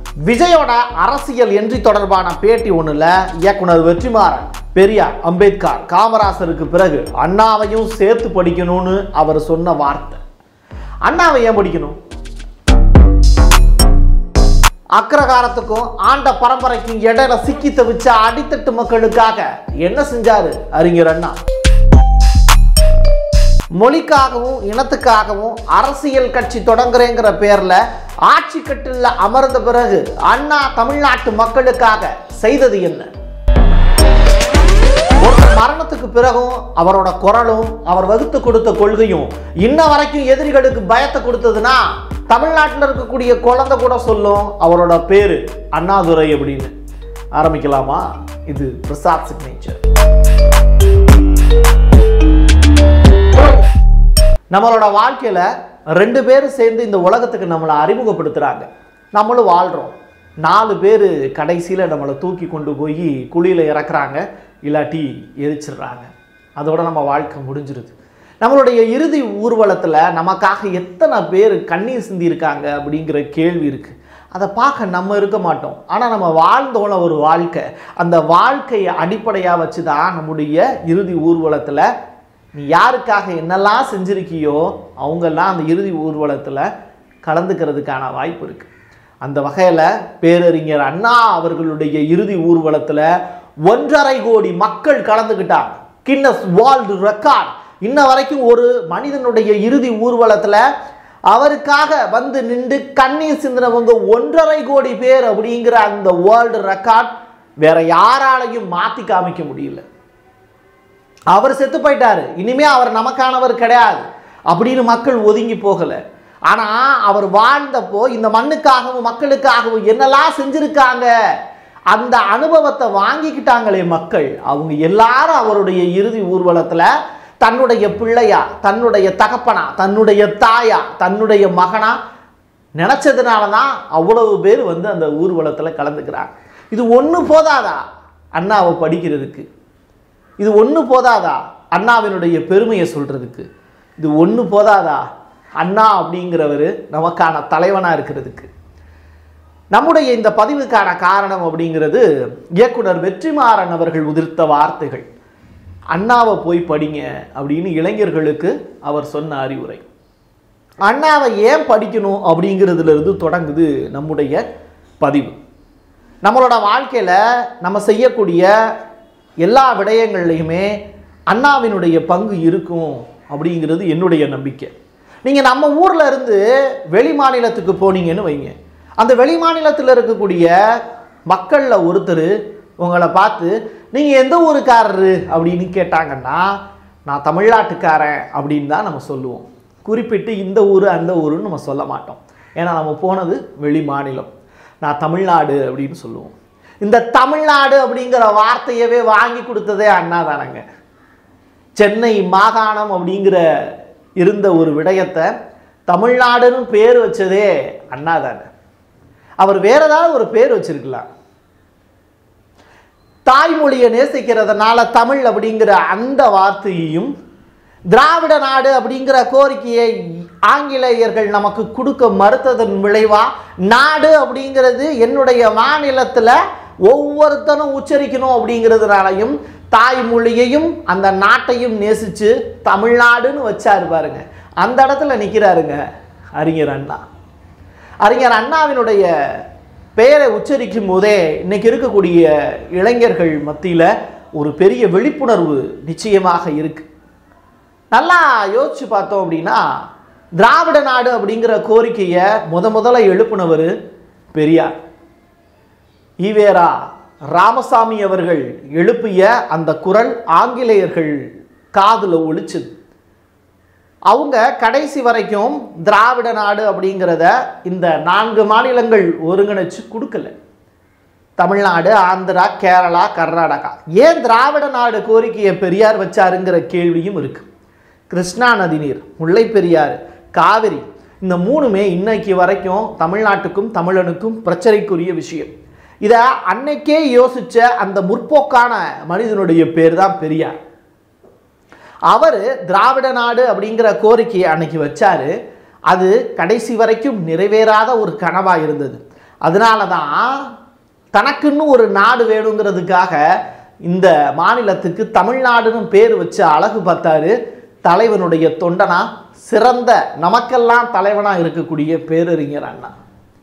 விஜயோட அரசியல் என்றி தொடர்பான பேட்டி ஒண்ணுல இயக்குனர் வெற்றிமாறன் பெரியார் அம்பேத்கர் காமராசருக்கு பிறகு அண்ணாவையும் சேர்த்து படிக்கணும்னு அவர் சொன்ன வார்த்தை அண்ணாவை ஏன் படிக்கணும் அக்ரகாரத்துக்கும் ஆண்ட பரம்பரைக்கும் இடையில சிக்கி தவிச்ச அடித்தட்டு மக்களுக்காக என்ன செஞ்சாரு அறிஞர் அண்ணா மொழிக்காகவும் இனத்துக்காகவும் அரசியல் கட்சி தொடங்குறேங்கிற பேர்ல ஆட்சி கட்டில் அமர்ந்த பிறகு அண்ணா தமிழ்நாட்டு மக்களுக்காக செய்தது என்ன ஒருத்தர் மரணத்துக்கு பிறகும் அவரோட குரலும் அவர் வகுத்து கொடுத்த கொள்கையும் இன்ன வரைக்கும் எதிரிகளுக்கு பயத்தை கொடுத்ததுன்னா தமிழ்நாட்டில் இருக்கக்கூடிய குழந்தை கூட சொல்லும் அவரோட பேரு அண்ணாதுரை அப்படின்னு ஆரம்பிக்கலாமா இது பிரசாத் சிக்னேச்சர் நம்மளோட வாழ்க்கையில் ரெண்டு பேரும் சேர்ந்து இந்த உலகத்துக்கு நம்மளை அறிமுகப்படுத்துகிறாங்க நம்மளும் வாழ்கிறோம் நாலு பேர் கடைசியில் நம்மளை தூக்கி கொண்டு போய் குழியில் இறக்குறாங்க இல்லாட்டி எரிச்சிடுறாங்க அதோட நம்ம வாழ்க்கை முடிஞ்சிருது நம்மளுடைய இறுதி ஊர்வலத்தில் நமக்காக எத்தனை பேர் கண்ணீர் சிந்தியிருக்காங்க அப்படிங்கிற கேள்வி இருக்குது அதை பார்க்க நம்ம இருக்க மாட்டோம் ஆனால் நம்ம வாழ்ந்தோன ஒரு வாழ்க்கை அந்த வாழ்க்கையை அடிப்படையாக வச்சு தான் நம்முடைய இறுதி ஊர்வலத்தில் நீ யாருக்காக என்னெல்லாம் செஞ்சிருக்கியோ அவங்கெல்லாம் அந்த இறுதி ஊர்வலத்தில் கலந்துக்கிறதுக்கான வாய்ப்பு இருக்குது அந்த வகையில் பேரறிஞர் அண்ணா அவர்களுடைய இறுதி ஊர்வலத்தில் ஒன்றரை கோடி மக்கள் கலந்துக்கிட்டாங்க கின்னஸ் வேர்ல்டு ரெக்கார்ட் இன்ன வரைக்கும் ஒரு மனிதனுடைய இறுதி ஊர்வலத்தில் அவருக்காக வந்து நின்று கண்ணீர் சிந்தினவங்க ஒன்றரை கோடி பேர் அப்படிங்கிற அந்த வேர்ல்டு ரெக்கார்ட் வேற யாராலையும் மாற்றி காமிக்க முடியல அவர் செத்து போயிட்டாரு இனிமே அவர் நமக்கானவர் கிடையாது அப்படின்னு மக்கள் ஒதுங்கி போகல ஆனா அவர் வாழ்ந்தப்போ இந்த மண்ணுக்காகவும் மக்களுக்காகவும் என்னெல்லாம் செஞ்சிருக்காங்க அந்த அனுபவத்தை வாங்கிக்கிட்டாங்களே மக்கள் அவங்க எல்லாரும் அவருடைய இறுதி ஊர்வலத்துல தன்னுடைய பிள்ளையா தன்னுடைய தகப்பனா தன்னுடைய தாயா தன்னுடைய மகனா நினைச்சதுனால தான் அவ்வளவு பேர் வந்து அந்த ஊர்வலத்தில் கலந்துக்கிறாங்க இது ஒன்று போதாதா அண்ணாவை படிக்கிறதுக்கு இது ஒன்று போதாதா அண்ணாவினுடைய பெருமையை சொல்கிறதுக்கு இது ஒன்று போதாதா அண்ணா அப்படிங்கிறவர் நமக்கான தலைவனாக இருக்கிறதுக்கு நம்முடைய இந்த பதிவுக்கான காரணம் அப்படிங்கிறது இயக்குனர் வெற்றிமாறன் அவர்கள் உதிர்த்த வார்த்தைகள் அண்ணாவை போய் படிங்க அப்படின்னு இளைஞர்களுக்கு அவர் சொன்ன அறிவுரை அண்ணாவை ஏன் படிக்கணும் அப்படிங்கிறதுல இருந்து தொடங்குது நம்முடைய பதிவு நம்மளோட வாழ்க்கையில் நம்ம செய்யக்கூடிய எல்லா விடயங்கள்லையுமே அண்ணாவினுடைய பங்கு இருக்கும் அப்படிங்கிறது என்னுடைய நம்பிக்கை நீங்கள் நம்ம ஊரில் இருந்து வெளி மாநிலத்துக்கு போனீங்கன்னு வைங்க அந்த வெளி மாநிலத்தில் இருக்கக்கூடிய மக்களில் ஒருத்தர் உங்களை பார்த்து நீங்கள் எந்த ஊருக்காரரு அப்படின்னு கேட்டாங்கன்னா நான் தமிழ்நாட்டுக்காரன் அப்படின்னு தான் நம்ம சொல்லுவோம் குறிப்பிட்டு இந்த ஊர் அந்த ஊருன்னு நம்ம சொல்ல மாட்டோம் ஏன்னா நம்ம போனது வெளி மாநிலம் நான் தமிழ்நாடு அப்படின்னு சொல்லுவோம் இந்த தமிழ்நாடு அப்படிங்கிற வார்த்தையவே வாங்கி கொடுத்ததே அண்ணா தானங்க சென்னை மாகாணம் அப்படிங்கிற இருந்த ஒரு விடயத்தை தமிழ்நாடுன்னு பேர் வச்சதே அண்ணா தானே அவர் வேற ஏதாவது ஒரு பேர் வச்சிருக்கலாம் தாய்மொழியை நேசிக்கிறதுனால தமிழ் அப்படிங்கிற அந்த வார்த்தையையும் திராவிட நாடு அப்படிங்கிற கோரிக்கையை ஆங்கிலேயர்கள் நமக்கு கொடுக்க மறுத்ததன் விளைவா நாடு அப்படிங்கிறது என்னுடைய மாநிலத்தில் ஒவ்வொருத்தனும் உச்சரிக்கணும் அப்படிங்கிறதுனாலையும் தாய்மொழியையும் அந்த நாட்டையும் நேசித்து தமிழ்நாடுன்னு வச்சாரு பாருங்க அந்த இடத்துல நிற்கிறாருங்க அறிஞர் அண்ணா அறிஞர் அண்ணாவினுடைய பெயரை உச்சரிக்கும் போதே இன்னைக்கு இருக்கக்கூடிய இளைஞர்கள் மத்தியில் ஒரு பெரிய விழிப்புணர்வு நிச்சயமாக இருக்கு நல்லா யோசிச்சு பார்த்தோம் அப்படின்னா திராவிட நாடு அப்படிங்கிற கோரிக்கையை முத முதல்ல எழுப்புனவர் பெரியார் ஈவேரா ராமசாமி அவர்கள் எழுப்பிய அந்த குரல் ஆங்கிலேயர்கள் காதில் ஒலிச்சுது அவங்க கடைசி வரைக்கும் திராவிட நாடு அப்படிங்கிறத இந்த நான்கு மாநிலங்கள் ஒருங்கிணைச்சு கொடுக்கல தமிழ்நாடு ஆந்திரா கேரளா கர்நாடகா ஏன் திராவிட நாடு கோரிக்கையை பெரியார் வச்சாருங்கிற கேள்வியும் இருக்கு கிருஷ்ணா நதிநீர் முல்லை பெரியாறு காவிரி இந்த மூணுமே இன்னைக்கு வரைக்கும் தமிழ்நாட்டுக்கும் தமிழனுக்கும் பிரச்சனைக்குரிய விஷயம் இதை அன்னைக்கே யோசிச்ச அந்த முற்போக்கான மனிதனுடைய பேர் தான் பெரியார் அவர் திராவிட நாடு அப்படிங்கிற கோரிக்கையை அன்னைக்கு வச்சாரு அது கடைசி வரைக்கும் நிறைவேறாத ஒரு கனவா இருந்தது அதனால தான் தனக்குன்னு ஒரு நாடு வேணுங்கிறதுக்காக இந்த மாநிலத்துக்கு தமிழ்நாடுன்னு பேர் வச்சு அழகு பார்த்தாரு தலைவனுடைய தொண்டனா சிறந்த நமக்கெல்லாம் தலைவனா இருக்கக்கூடிய பேரறிஞர் அண்ணா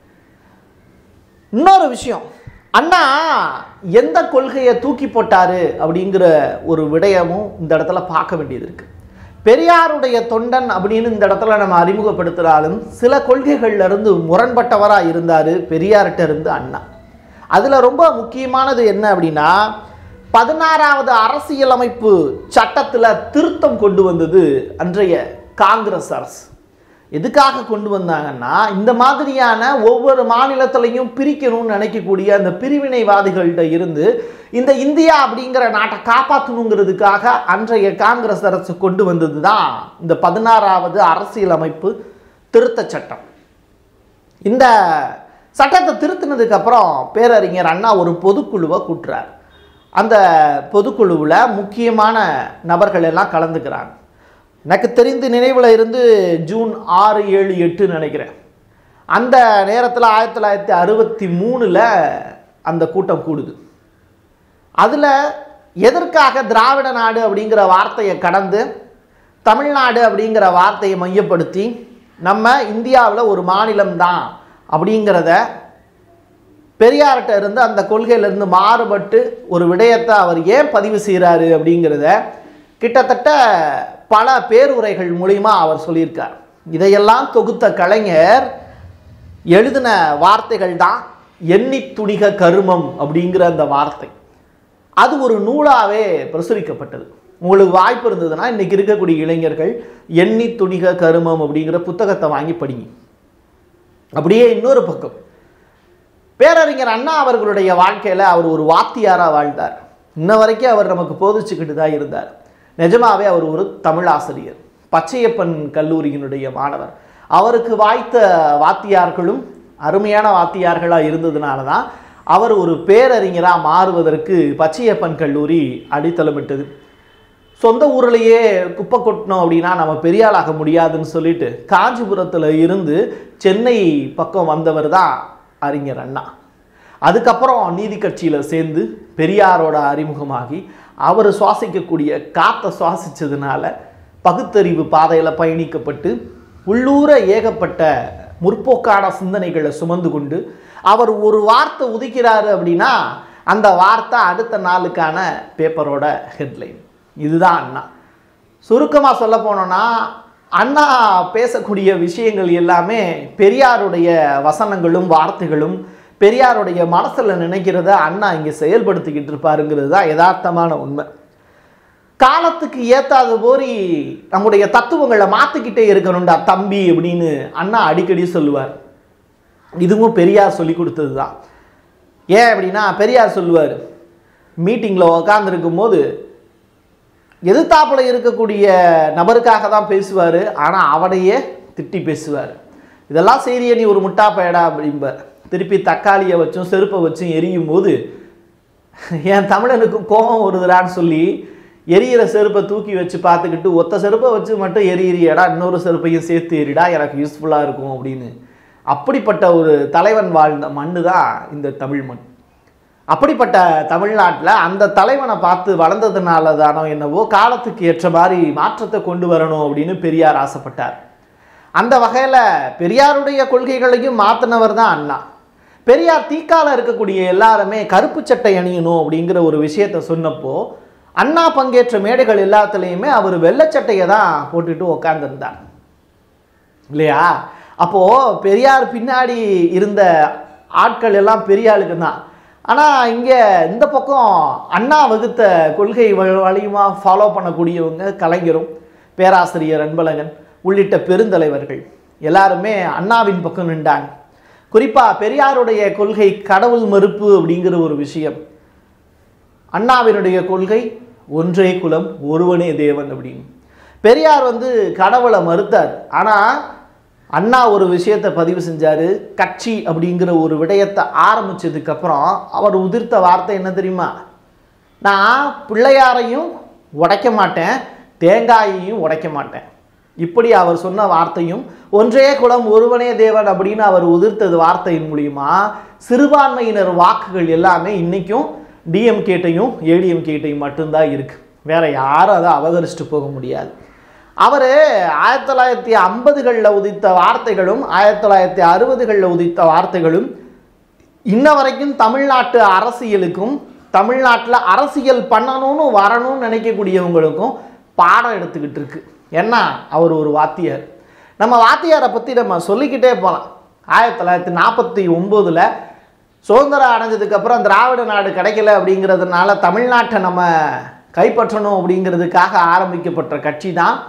இன்னொரு விஷயம் அண்ணா எந்த கொள்கையை தூக்கி போட்டாரு அப்படிங்கிற ஒரு விடயமும் இந்த இடத்துல பார்க்க வேண்டியது இருக்கு பெரியாருடைய தொண்டன் அப்படின்னு இந்த இடத்துல நம்ம அறிமுகப்படுத்தினாலும் சில கொள்கைகள்ல இருந்து முரண்பட்டவரா இருந்தாரு பெரியார்கிட்ட இருந்து அண்ணா அதுல ரொம்ப முக்கியமானது என்ன அப்படின்னா பதினாறாவது அரசியலமைப்பு சட்டத்துல திருத்தம் கொண்டு வந்தது அன்றைய காங்கிரஸ் அரசு எதுக்காக கொண்டு வந்தாங்கன்னா இந்த மாதிரியான ஒவ்வொரு மாநிலத்திலையும் பிரிக்கணும்னு நினைக்கக்கூடிய அந்த பிரிவினைவாதிகள்கிட்ட இருந்து இந்த இந்தியா அப்படிங்கிற நாட்டை காப்பாற்றணுங்கிறதுக்காக அன்றைய காங்கிரஸ் அரசு கொண்டு வந்தது தான் இந்த பதினாறாவது அரசியலமைப்பு திருத்தச் சட்டம் இந்த சட்டத்தை திருத்தினதுக்கு அப்புறம் பேரறிஞர் அண்ணா ஒரு பொதுக்குழுவை கூட்டுறார் அந்த பொதுக்குழுவில் முக்கியமான நபர்கள் எல்லாம் கலந்துக்கிறாங்க எனக்கு தெரிந்து நினைவில் இருந்து ஜூன் ஆறு ஏழு எட்டுன்னு நினைக்கிறேன் அந்த நேரத்தில் ஆயிரத்தி தொள்ளாயிரத்தி அறுபத்தி மூணில் அந்த கூட்டம் கூடுது அதில் எதற்காக திராவிட நாடு அப்படிங்கிற வார்த்தையை கடந்து தமிழ்நாடு அப்படிங்கிற வார்த்தையை மையப்படுத்தி நம்ம இந்தியாவில் ஒரு மாநிலம்தான் அப்படிங்கிறத பெரியார்கிட்ட இருந்து அந்த கொள்கையிலிருந்து மாறுபட்டு ஒரு விடயத்தை அவர் ஏன் பதிவு செய்கிறாரு அப்படிங்கிறத கிட்டத்தட்ட பல பேருரைகள் மூலிமா அவர் சொல்லியிருக்கார் இதையெல்லாம் தொகுத்த கலைஞர் எழுதின வார்த்தைகள் தான் எண்ணி துணிக கருமம் அப்படிங்கிற அந்த வார்த்தை அது ஒரு நூலாகவே பிரசுரிக்கப்பட்டது உங்களுக்கு வாய்ப்பு இருந்ததுன்னா இன்னைக்கு இருக்கக்கூடிய இளைஞர்கள் எண்ணி துணிக கருமம் அப்படிங்கிற புத்தகத்தை வாங்கி படிங்க அப்படியே இன்னொரு பக்கம் பேரறிஞர் அண்ணா அவர்களுடைய வாழ்க்கையில் அவர் ஒரு வாத்தியாராக வாழ்ந்தார் இன்ன வரைக்கும் அவர் நமக்கு போதிச்சுக்கிட்டு தான் இருந்தார் நிஜமாவே அவர் ஒரு தமிழ் ஆசிரியர் பச்சையப்பன் கல்லூரியினுடைய மாணவர் அவருக்கு வாய்த்த வாத்தியார்களும் அருமையான வாத்தியார்களாக இருந்ததுனால தான் அவர் ஒரு பேரறிஞராக மாறுவதற்கு பச்சையப்பன் கல்லூரி அடித்தளமிட்டது சொந்த ஊர்லேயே குப்பை கொட்டினோம் அப்படின்னா நம்ம பெரியாளாக முடியாதுன்னு சொல்லிட்டு காஞ்சிபுரத்தில் இருந்து சென்னை பக்கம் வந்தவர் தான் அறிஞர் அண்ணா அதுக்கப்புறம் நீதி கட்சியில் சேர்ந்து பெரியாரோட அறிமுகமாகி அவர் சுவாசிக்கக்கூடிய காற்றை சுவாசிச்சதுனால பகுத்தறிவு பாதையில் பயணிக்கப்பட்டு உள்ளூர ஏகப்பட்ட முற்போக்கான சிந்தனைகளை சுமந்து கொண்டு அவர் ஒரு வார்த்தை உதிக்கிறாரு அப்படின்னா அந்த வார்த்தை அடுத்த நாளுக்கான பேப்பரோட ஹெட்லைன் இதுதான் அண்ணா சுருக்கமாக சொல்ல போனோம்னா அண்ணா பேசக்கூடிய விஷயங்கள் எல்லாமே பெரியாருடைய வசனங்களும் வார்த்தைகளும் பெரியாருடைய மனசில் நினைக்கிறத அண்ணா இங்கே செயல்படுத்திக்கிட்டு இருப்பாருங்கிறது தான் யதார்த்தமான உண்மை காலத்துக்கு ஏற்றாத போரி நம்முடைய தத்துவங்களை மாற்றிக்கிட்டே இருக்கணும்டா தம்பி அப்படின்னு அண்ணா அடிக்கடி சொல்லுவார் இதுவும் பெரியார் சொல்லி கொடுத்தது தான் ஏன் அப்படின்னா பெரியார் சொல்லுவார் மீட்டிங்கில் உக்காந்துருக்கும் போது எதிர்த்தாப்புல இருக்கக்கூடிய நபருக்காக தான் பேசுவார் ஆனால் அவனையே திட்டி பேசுவார் இதெல்லாம் சரிய நீ ஒரு முட்டா பயடா அப்படிம்பார் திருப்பி தக்காளியை வச்சும் செருப்பை வச்சும் எரியும் போது என் தமிழனுக்கு கோபம் வருதுடான்னு சொல்லி எரியிற செருப்பை தூக்கி வச்சு பார்த்துக்கிட்டு ஒத்த செருப்பை வச்சு மட்டும் எரியறியடா இன்னொரு செருப்பையும் சேர்த்து எரிடா எனக்கு யூஸ்ஃபுல்லாக இருக்கும் அப்படின்னு அப்படிப்பட்ட ஒரு தலைவன் வாழ்ந்த மண்ணு தான் இந்த தமிழ் மண் அப்படிப்பட்ட தமிழ்நாட்டில் அந்த தலைவனை பார்த்து வளர்ந்ததுனால தானோ என்னவோ காலத்துக்கு ஏற்ற மாதிரி மாற்றத்தை கொண்டு வரணும் அப்படின்னு பெரியார் ஆசைப்பட்டார் அந்த வகையில் பெரியாருடைய கொள்கைகளையும் மாற்றினவர் தான் அண்ணா பெரியார் தீக்கால இருக்கக்கூடிய எல்லாருமே கருப்பு சட்டை அணியணும் அப்படிங்கிற ஒரு விஷயத்த சொன்னப்போ அண்ணா பங்கேற்ற மேடைகள் எல்லாத்துலேயுமே அவர் வெள்ளைச்சட்டையை தான் போட்டுட்டு உக்காந்துருந்தார் இல்லையா அப்போது பெரியார் பின்னாடி இருந்த ஆட்கள் எல்லாம் பெரிய ஆளுக்கு தான் ஆனால் இங்கே இந்த பக்கம் அண்ணா வகுத்த கொள்கை வ- வழியுமா ஃபாலோ பண்ணக்கூடியவங்க கலைஞரும் பேராசிரியர் அன்பழகன் உள்ளிட்ட பெருந்தலைவர்கள் எல்லாருமே அண்ணாவின் பக்கம் நின்றாங்க குறிப்பாக பெரியாருடைய கொள்கை கடவுள் மறுப்பு அப்படிங்கிற ஒரு விஷயம் அண்ணாவினுடைய கொள்கை ஒன்றே குலம் ஒருவனே தேவன் அப்படின்னு பெரியார் வந்து கடவுளை மறுத்தார் ஆனால் அண்ணா ஒரு விஷயத்தை பதிவு செஞ்சார் கட்சி அப்படிங்கிற ஒரு விடயத்தை ஆரம்பிச்சதுக்கப்புறம் அவர் உதிர்த்த வார்த்தை என்ன தெரியுமா நான் பிள்ளையாரையும் உடைக்க மாட்டேன் தேங்காயையும் உடைக்க மாட்டேன் இப்படி அவர் சொன்ன வார்த்தையும் ஒன்றே குலம் ஒருவனே தேவன் அப்படின்னு அவர் உதிர்த்தது வார்த்தையின் மூலியமா சிறுபான்மையினர் வாக்குகள் எல்லாமே இன்னைக்கும் டிஎம்கேட்டையும் ஏடிஎம்கேட்டையும் மட்டும்தான் இருக்கு வேற யாரும் அதை அபகரிச்சுட்டு போக முடியாது அவர் ஆயிரத்தி தொள்ளாயிரத்தி ஐம்பதுகளில் உதித்த வார்த்தைகளும் ஆயிரத்தி தொள்ளாயிரத்தி அறுபதுகளில் உதித்த வார்த்தைகளும் இன்ன வரைக்கும் தமிழ்நாட்டு அரசியலுக்கும் தமிழ்நாட்டில் அரசியல் பண்ணணும்னு வரணும்னு நினைக்கக்கூடியவங்களுக்கும் பாடம் எடுத்துக்கிட்டு இருக்கு ஏன்னா அவர் ஒரு வாத்தியார் நம்ம வாத்தியாரை பற்றி நம்ம சொல்லிக்கிட்டே போகலாம் ஆயிரத்தி தொள்ளாயிரத்தி நாற்பத்தி ஒம்போதில் சுதந்திரம் அடைஞ்சதுக்கப்புறம் திராவிட நாடு கிடைக்கல அப்படிங்கிறதுனால தமிழ்நாட்டை நம்ம கைப்பற்றணும் அப்படிங்கிறதுக்காக ஆரம்பிக்கப்பட்ட கட்சி தான்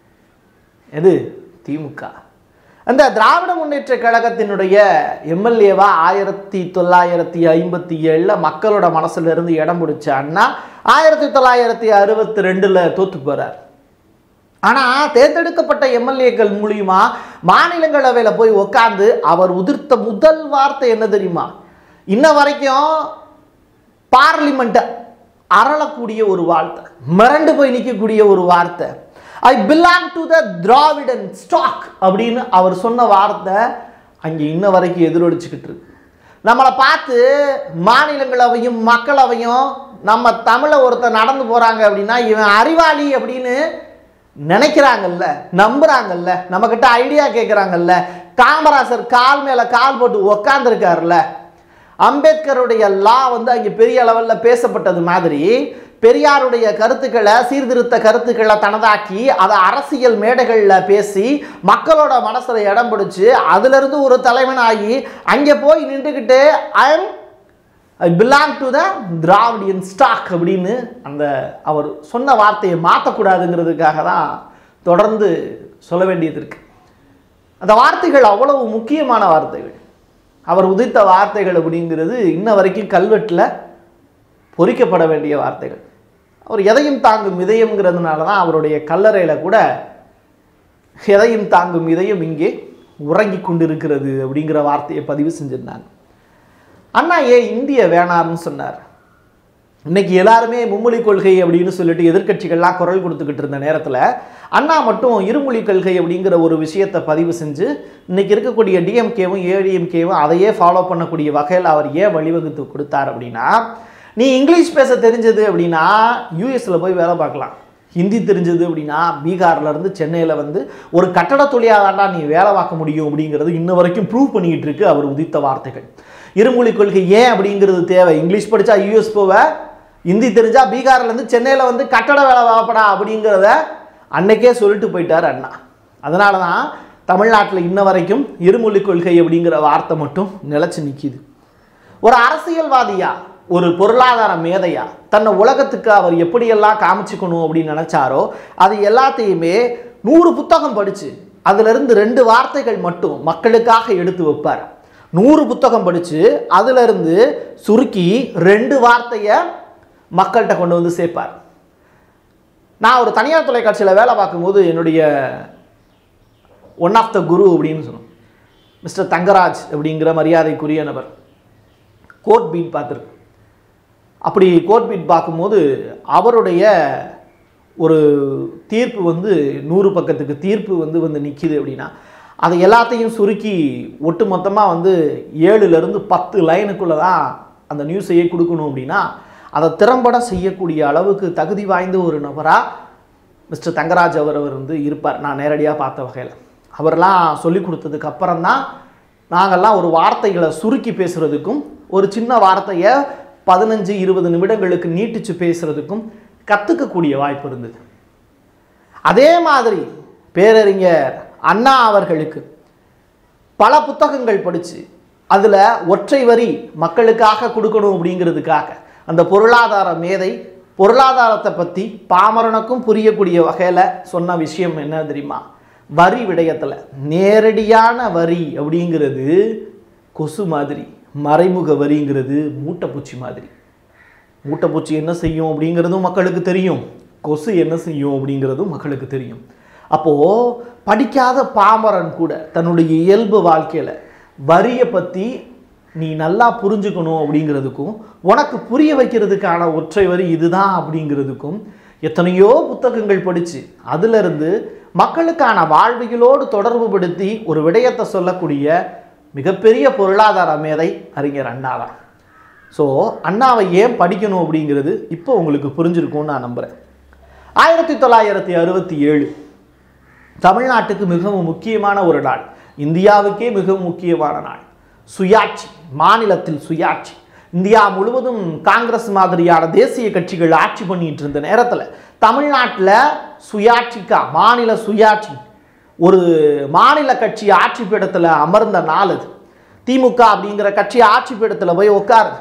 எது திமுக அந்த திராவிட முன்னேற்ற கழகத்தினுடைய எம்எல்ஏவா ஆயிரத்தி தொள்ளாயிரத்தி ஐம்பத்தி ஏழில் மக்களோட மனசுல இருந்து இடம் பிடிச்ச அண்ணா ஆயிரத்தி தொள்ளாயிரத்தி அறுபத்தி ரெண்டில் தோத்து போறார் ஆனால் தேர்ந்தெடுக்கப்பட்ட எம்எல்ஏக்கள் மூலியமா மாநிலங்களவையில் போய் உக்காந்து அவர் உதிர்த்த முதல் வார்த்தை என்ன தெரியுமா இன்ன வரைக்கும் பார்லிமெண்ட்டை அரளக்கூடிய ஒரு வார்த்தை மிரண்டு போய் நிற்கக்கூடிய ஒரு வார்த்தை I belong to the Dravidian stock அப்படின்னு அவர் சொன்ன வார்த்தை அங்கே இன்ன வரைக்கும் எதிரொலிச்சுக்கிட்டு இருக்கு நம்மளை பார்த்து மாநிலங்களவையும் மக்களவையும் நம்ம தமிழை ஒருத்தர் நடந்து போகிறாங்க அப்படின்னா இவன் அறிவாளி அப்படின்னு நினைக்கிறாங்கல்ல நம்புறாங்கல்ல நம்மக்கிட்ட ஐடியா கேட்குறாங்கல்ல காமராசர் கால் மேலே கால் போட்டு உக்காந்துருக்காருல்ல அம்பேத்கருடைய லா வந்து அங்கே பெரிய அளவில் பேசப்பட்டது மாதிரி பெரியாருடைய கருத்துக்களை சீர்திருத்த கருத்துக்களை தனதாக்கி அதை அரசியல் மேடைகளில் பேசி மக்களோட மனசில் இடம் பிடிச்சி அதிலிருந்து ஒரு தலைவனாகி அங்கே போய் நின்றுக்கிட்டு I'm I belong to the Dravidian stock அப்படின்னு அந்த அவர் சொன்ன வார்த்தையை மாற்றக்கூடாதுங்கிறதுக்காக தான் தொடர்ந்து சொல்ல வேண்டியது இருக்கு அந்த வார்த்தைகள் அவ்வளவு முக்கியமான வார்த்தைகள் அவர் உதித்த வார்த்தைகள் அப்படிங்கிறது இன்ன வரைக்கும் கல்வெட்டில் பொறிக்கப்பட வேண்டிய வார்த்தைகள் அவர் எதையும் தாங்கும் இதயம்ங்கிறதுனால தான் அவருடைய கல்லறையில் கூட எதையும் தாங்கும் இதயம் இங்கே உறங்கி கொண்டிருக்கிறது அப்படிங்கிற வார்த்தையை பதிவு செஞ்சிருந்தாங்க அண்ணா ஏன் இந்திய வேணாம்னு சொன்னார் இன்னைக்கு எல்லாருமே மும்மொழி கொள்கை அப்படின்னு சொல்லிட்டு எதிர்க்கட்சிகள்லாம் குரல் கொடுத்துக்கிட்டு இருந்த நேரத்தில் அண்ணா மட்டும் இருமொழி கொள்கை அப்படிங்கிற ஒரு விஷயத்தை பதிவு செஞ்சு இன்னைக்கு இருக்கக்கூடிய டிஎம்கேவும் ஏடிஎம்கேவும் அதையே ஃபாலோ பண்ணக்கூடிய வகையில் அவர் ஏன் வழிவகுத்து கொடுத்தார் அப்படின்னா நீ இங்கிலீஷ் பேச தெரிஞ்சது அப்படின்னா யூஎஸில் போய் வேலை பார்க்கலாம் ஹிந்தி தெரிஞ்சது அப்படின்னா பீகார்ல இருந்து சென்னையில் வந்து ஒரு கட்டட தொழிலாளர்டா நீ வேலை பார்க்க முடியும் அப்படிங்கிறது இன்ன வரைக்கும் ப்ரூவ் பண்ணிக்கிட்டு இருக்கு அவர் உதித்த வார்த்தைகள் இருமொழி கொள்கை ஏன் அப்படிங்கிறது தேவை இங்கிலீஷ் படித்தா யூஎஸ் போவ ஹிந்தி தெரிஞ்சா பீகார்ல இருந்து சென்னையில் வந்து கட்டட வேலை பார்ப்படா அப்படிங்கிறத அன்னைக்கே சொல்லிட்டு போயிட்டார் அண்ணா அதனால தான் தமிழ்நாட்டில் இன்ன வரைக்கும் இருமொழி கொள்கை அப்படிங்கிற வார்த்தை மட்டும் நிலச்சி நிற்கிது ஒரு அரசியல்வாதியா ஒரு பொருளாதார மேதையா தன்னை உலகத்துக்கு அவர் எப்படியெல்லாம் காமிச்சுக்கணும் அப்படின்னு நினைச்சாரோ அது எல்லாத்தையுமே நூறு புத்தகம் படிச்சு அதிலிருந்து ரெண்டு வார்த்தைகள் மட்டும் மக்களுக்காக எடுத்து வைப்பார் நூறு புத்தகம் படிச்சு அதிலிருந்து சுருக்கி ரெண்டு வார்த்தையை மக்கள்கிட்ட கொண்டு வந்து சேர்ப்பார் நான் ஒரு தனியார் தொலைக்காட்சியில் வேலை பார்க்கும்போது என்னுடைய ஒன் ஆஃப் த குரு அப்படின்னு சொன்னோம் மிஸ்டர் தங்கராஜ் அப்படிங்கிற மரியாதைக்குரிய நபர் கோர்ட் பீட் பார்த்துருக்கு அப்படி கோர்ட் பீட் பார்க்கும்போது அவருடைய ஒரு தீர்ப்பு வந்து நூறு பக்கத்துக்கு தீர்ப்பு வந்து வந்து நிற்கிது அப்படின்னா அதை எல்லாத்தையும் சுருக்கி ஒட்டு மொத்தமாக வந்து ஏழுலேருந்து பத்து லைனுக்குள்ளே தான் அந்த நியூஸையே கொடுக்கணும் அப்படின்னா அதை திறம்பட செய்யக்கூடிய அளவுக்கு தகுதி வாய்ந்த ஒரு நபராக மிஸ்டர் தங்கராஜ் அவர் அவர் வந்து இருப்பார் நான் நேரடியாக பார்த்த வகையில் அவரெல்லாம் சொல்லி கொடுத்ததுக்கு அப்புறம் தான் நாங்கள்லாம் ஒரு வார்த்தைகளை சுருக்கி பேசுகிறதுக்கும் ஒரு சின்ன வார்த்தையை பதினஞ்சு இருபது நிமிடங்களுக்கு நீட்டிச்சு பேசுகிறதுக்கும் கற்றுக்கக்கூடிய வாய்ப்பு இருந்தது அதே மாதிரி பேரறிஞர் அண்ணா அவர்களுக்கு பல புத்தகங்கள் படித்து அதில் ஒற்றை வரி மக்களுக்காக கொடுக்கணும் அப்படிங்கிறதுக்காக அந்த பொருளாதார மேதை பொருளாதாரத்தை பற்றி பாமரனுக்கும் புரியக்கூடிய வகையில் சொன்ன விஷயம் என்ன தெரியுமா வரி விடயத்தில் நேரடியான வரி அப்படிங்கிறது கொசு மாதிரி மறைமுக வரிங்கிறது மூட்டைப்பூச்சி மாதிரி மூட்டைப்பூச்சி என்ன செய்யும் அப்படிங்கிறதும் மக்களுக்கு தெரியும் கொசு என்ன செய்யும் அப்படிங்கிறதும் மக்களுக்கு தெரியும் அப்போது படிக்காத பாமரன் கூட தன்னுடைய இயல்பு வாழ்க்கையில் வரியை பற்றி நீ நல்லா புரிஞ்சுக்கணும் அப்படிங்கிறதுக்கும் உனக்கு புரிய வைக்கிறதுக்கான ஒற்றை வரி இதுதான் அப்படிங்கிறதுக்கும் எத்தனையோ புத்தகங்கள் படித்து அதிலிருந்து மக்களுக்கான வாழ்வியலோடு தொடர்புபடுத்தி ஒரு விடயத்தை சொல்லக்கூடிய மிகப்பெரிய பொருளாதார மேதை அறிஞர் அண்ணா தான் ஸோ அண்ணாவை ஏன் படிக்கணும் அப்படிங்கிறது இப்போ உங்களுக்கு புரிஞ்சிருக்கும்னு நான் நம்புகிறேன் ஆயிரத்தி தொள்ளாயிரத்தி அறுபத்தி ஏழு தமிழ்நாட்டுக்கு மிகவும் முக்கியமான ஒரு நாள் இந்தியாவுக்கே மிகவும் முக்கியமான நாள் சுயாட்சி மாநிலத்தில் சுயாட்சி இந்தியா முழுவதும் காங்கிரஸ் மாதிரியான தேசிய கட்சிகள் ஆட்சி பண்ணிட்டு இருந்த நேரத்தில் தமிழ்நாட்டில் சுயாட்சிக்கா மாநில சுயாட்சி ஒரு மாநில கட்சி ஆட்சி பீடத்தில் அமர்ந்த நாள் அது திமுக அப்படிங்கிற கட்சி ஆட்சி பீடத்தில் போய் உட்காருது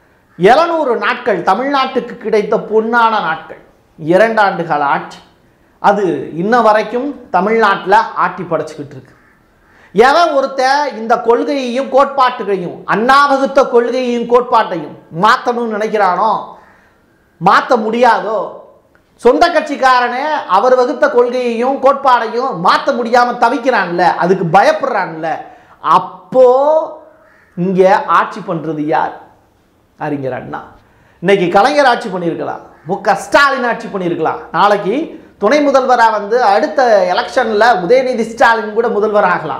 எழுநூறு நாட்கள் தமிழ்நாட்டுக்கு கிடைத்த பொன்னான நாட்கள் இரண்டாண்டு கால ஆட்சி அது இன்ன வரைக்கும் தமிழ்நாட்டில் ஆட்டி படைச்சிக்கிட்டு இருக்கு எவன் ஒருத்தன் இந்த கொள்கையையும் கோட்பாட்டுகளையும் அண்ணா வகுத்த கொள்கையையும் கோட்பாட்டையும் மாற்றணும்னு நினைக்கிறானோ மாற்ற முடியாதோ சொந்த கட்சிக்காரனே அவர் வகுத்த கொள்கையையும் கோட்பாடையும் மாற்ற முடியாமல் தவிக்கிறான்ல அதுக்கு பயப்படுறான்ல அப்போ இங்கே ஆட்சி பண்ணுறது யார் அறிஞர் அண்ணா இன்னைக்கு கலைஞர் ஆட்சி பண்ணியிருக்கலாம் மு க ஸ்டாலின் ஆட்சி பண்ணியிருக்கலாம் நாளைக்கு துணை முதல்வராக வந்து அடுத்த எலெக்ஷனில் உதயநிதி ஸ்டாலின் கூட முதல்வர் ஆகலாம்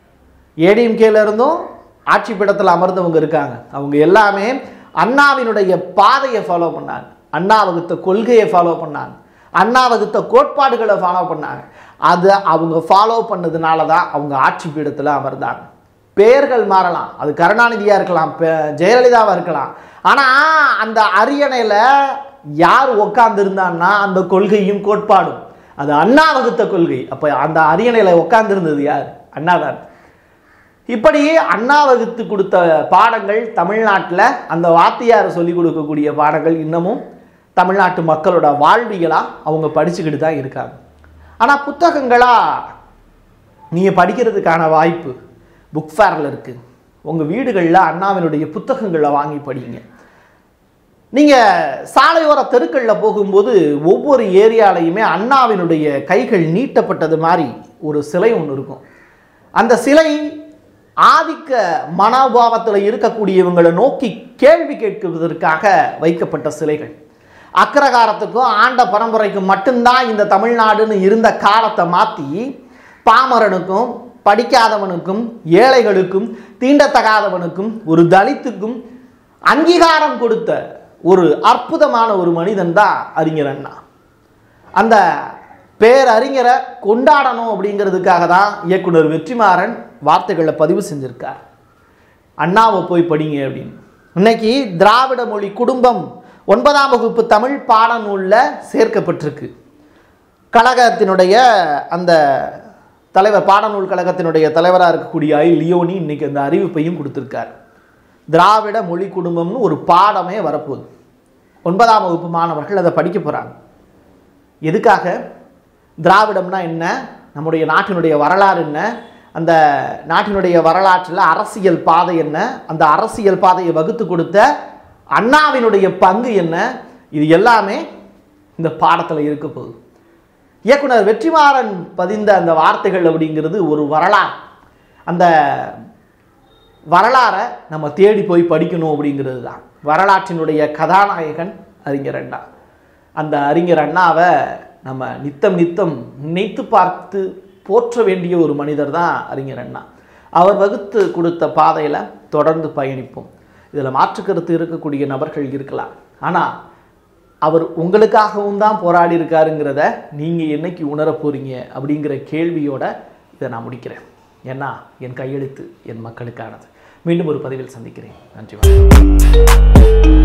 ஏடிஎம்கேல இருந்தும் ஆட்சி பீடத்தில் அமர்ந்தவங்க இருக்காங்க அவங்க எல்லாமே அண்ணாவினுடைய பாதையை ஃபாலோ பண்ணாங்க அண்ணா வகுத்த கொள்கையை ஃபாலோ பண்ணாங்க அண்ணா வகுத்த கோட்பாடுகளை ஃபாலோ பண்ணாங்க அது அவங்க ஃபாலோ பண்ணதுனால தான் அவங்க ஆட்சி பீடத்தில் அமர்ந்தாங்க பெயர்கள் மாறலாம் அது கருணாநிதியாக இருக்கலாம் பெ- ஜெயலலிதாவாக இருக்கலாம் ஆனால் அந்த அரியணையில் யார் உட்கார்ந்துருந்தான்னா அந்த கொள்கையும் கோட்பாடும் அது அண்ணா வகுத்த கொள்கை அப்போ அந்த அரியணையில் உட்கார்ந்திருந்தது யார் அண்ணாதான் இப்படி அண்ணா வகுத்து கொடுத்த பாடங்கள் தமிழ்நாட்டில் அந்த வாத்தியார் சொல்லிக் கொடுக்கக்கூடிய பாடங்கள் இன்னமும் தமிழ்நாட்டு மக்களோட வாழ்வியலாக அவங்க படிச்சுக்கிட்டு தான் இருக்காங்க ஆனால் புத்தகங்களாக நீங்கள் படிக்கிறதுக்கான வாய்ப்பு புக் ஃபேரில் இருக்குது உங்கள் வீடுகளில் அண்ணாவினுடைய புத்தகங்களை வாங்கி படிங்க நீங்கள் சாலையோர தெருக்களில் போகும்போது ஒவ்வொரு ஏரியாலையுமே அண்ணாவினுடைய கைகள் நீட்டப்பட்டது மாதிரி ஒரு சிலை ஒன்று இருக்கும் அந்த சிலை ஆதிக்க மனோபாவத்தில் இருக்கக்கூடியவங்களை நோக்கி கேள்வி கேட்குவதற்காக வைக்கப்பட்ட சிலைகள் அக்ரகாரத்துக்கும் ஆண்ட பரம்பரைக்கும் மட்டும்தான் இந்த தமிழ்நாடுன்னு இருந்த காலத்தை மாற்றி பாமரனுக்கும் படிக்காதவனுக்கும் ஏழைகளுக்கும் தீண்டத்தகாதவனுக்கும் ஒரு தலித்துக்கும் அங்கீகாரம் கொடுத்த ஒரு அற்புதமான ஒரு மனிதன் தான் அறிஞர் அண்ணா அந்த பேரறிஞரை கொண்டாடணும் அப்படிங்கிறதுக்காக தான் இயக்குனர் வெற்றிமாறன் வார்த்தைகளை பதிவு செஞ்சிருக்கார் அண்ணாவை போய் படிங்க அப்படின்னு இன்னைக்கு திராவிட மொழி குடும்பம் ஒன்பதாம் வகுப்பு தமிழ் பாடநூலில் சேர்க்கப்பட்டிருக்கு கழகத்தினுடைய அந்த தலைவர் பாடநூல் கழகத்தினுடைய தலைவராக இருக்கக்கூடிய ஐ லியோனி இன்னைக்கு அந்த அறிவிப்பையும் கொடுத்துருக்கார் திராவிட மொழி குடும்பம்னு ஒரு பாடமே வரப்போகுது ஒன்பதாம் வகுப்பு மாணவர்கள் அதை படிக்க போகிறாங்க எதுக்காக திராவிடம்னா என்ன நம்முடைய நாட்டினுடைய வரலாறு என்ன அந்த நாட்டினுடைய வரலாற்றில் அரசியல் பாதை என்ன அந்த அரசியல் பாதையை வகுத்து கொடுத்த அண்ணாவினுடைய பங்கு என்ன இது எல்லாமே இந்த பாடத்தில் இருக்க போகுது இயக்குனர் வெற்றிமாறன் பதிந்த அந்த வார்த்தைகள் அப்படிங்கிறது ஒரு வரலாறு அந்த வரலாறை நம்ம தேடி போய் படிக்கணும் அப்படிங்கிறது தான் வரலாற்றினுடைய கதாநாயகன் அறிஞர் அண்ணா அந்த அறிஞர் அண்ணாவை நம்ம நித்தம் நித்தம் நினைத்து பார்த்து போற்ற வேண்டிய ஒரு மனிதர் தான் அறிஞர் அண்ணா அவர் வகுத்து கொடுத்த பாதையில் தொடர்ந்து பயணிப்போம் இதில் மாற்று கருத்து இருக்கக்கூடிய நபர்கள் இருக்கலாம் ஆனால் அவர் உங்களுக்காகவும் தான் போராடி இருக்காருங்கிறத நீங்கள் என்னைக்கு உணரப் போறீங்க அப்படிங்கிற கேள்வியோட இதை நான் முடிக்கிறேன் ஏன்னா என் கையெழுத்து என் மக்களுக்கானது மீண்டும் ஒரு பதிவில் சந்திக்கிறேன் நன்றி வணக்கம்